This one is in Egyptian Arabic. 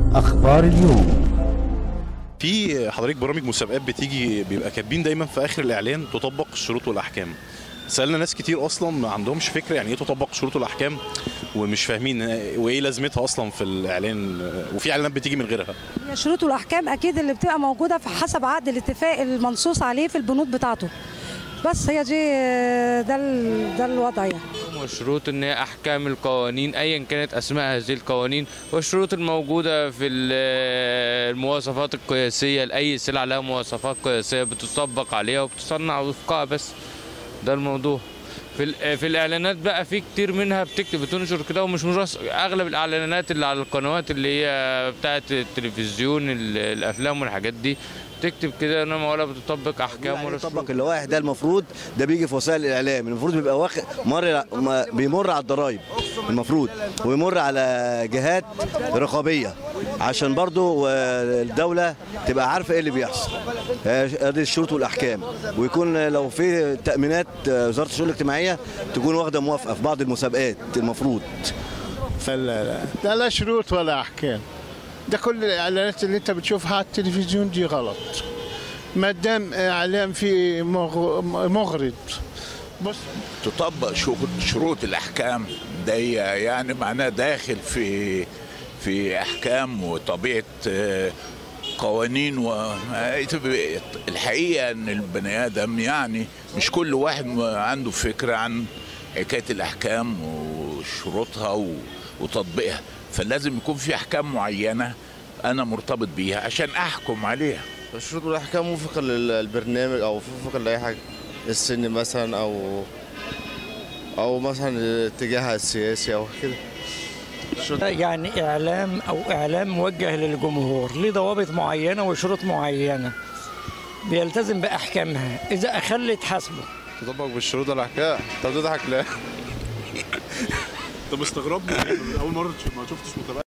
أخبار اليوم في حضرتك برامج مسابقات بتيجي بيبقى كاتبين دايما في اخر الاعلان تطبق الشروط والاحكام سالنا ناس كتير اصلا ما عندهمش فكره يعني ايه تطبق الشروط والاحكام ومش فاهمين وايه لازمتها اصلا في الاعلان وفي اعلانات بتيجي من غيرها هي الشروط والاحكام اكيد اللي بتبقى موجوده في حسب عقد الاتفاق المنصوص عليه في البنود بتاعته بس هي دي ده ال- ده الوضع يعني وشروط ان هي احكام القوانين ايا كانت اسماء هذه القوانين والشروط الموجوده في ال- المواصفات القياسيه لاي سلعه لها مواصفات قياسيه بتطبق عليها وبتصنع وفقها بس ده الموضوع في ال- في الاعلانات بقى في كتير منها بتكتب بتنشر كده ومش مرص اغلب الاعلانات اللي على القنوات اللي هي بتاعه التلفزيون ال- الافلام والحاجات دي تكتب كده انما ولا بتطبق احكام ولا شروط. طبق اللوائح ده المفروض ده بيجي في وسائل الاعلام المفروض بيبقى واخد مر ما- بيمر على الضرايب المفروض ويمر على جهات رقابيه عشان برضو آه، الدوله تبقى عارفه ايه اللي بيحصل آه، دي الشروط والاحكام ويكون لو في تامينات آه، وزاره الشؤون الاجتماعيه تكون واخده موافقه في بعض المسابقات المفروض لا لا لا لا شروط ولا احكام ده كل الاعلانات اللي انت بتشوفها على التلفزيون دي غلط ما دام اعلان فيه مغ- مغرض بص تطبق شو- شروط الاحكام ده يعني معناه داخل في في احكام وطبيعه آه، قوانين و الحقيقه ان البني ادم يعني مش كل واحد م- عنده فكره عن حكايه الاحكام وشروطها و- وتطبيقها فلازم يكون في احكام معينه انا مرتبط بيها عشان احكم عليها الشروط والاحكام وفقا للبرنامج او وفقا لاي حاجه السن مثلا او او مثلا الاتجاه السياسي او كده يعني إعلام أو إعلام موجه للجمهور ليه ضوابط معينة وشروط معينة بيلتزم بأحكامها إذا أخلت حسبه تطبق بالشروط والاحكام طب تضحك ليه؟ طب استغربنا اول مره ما شفتش متابعه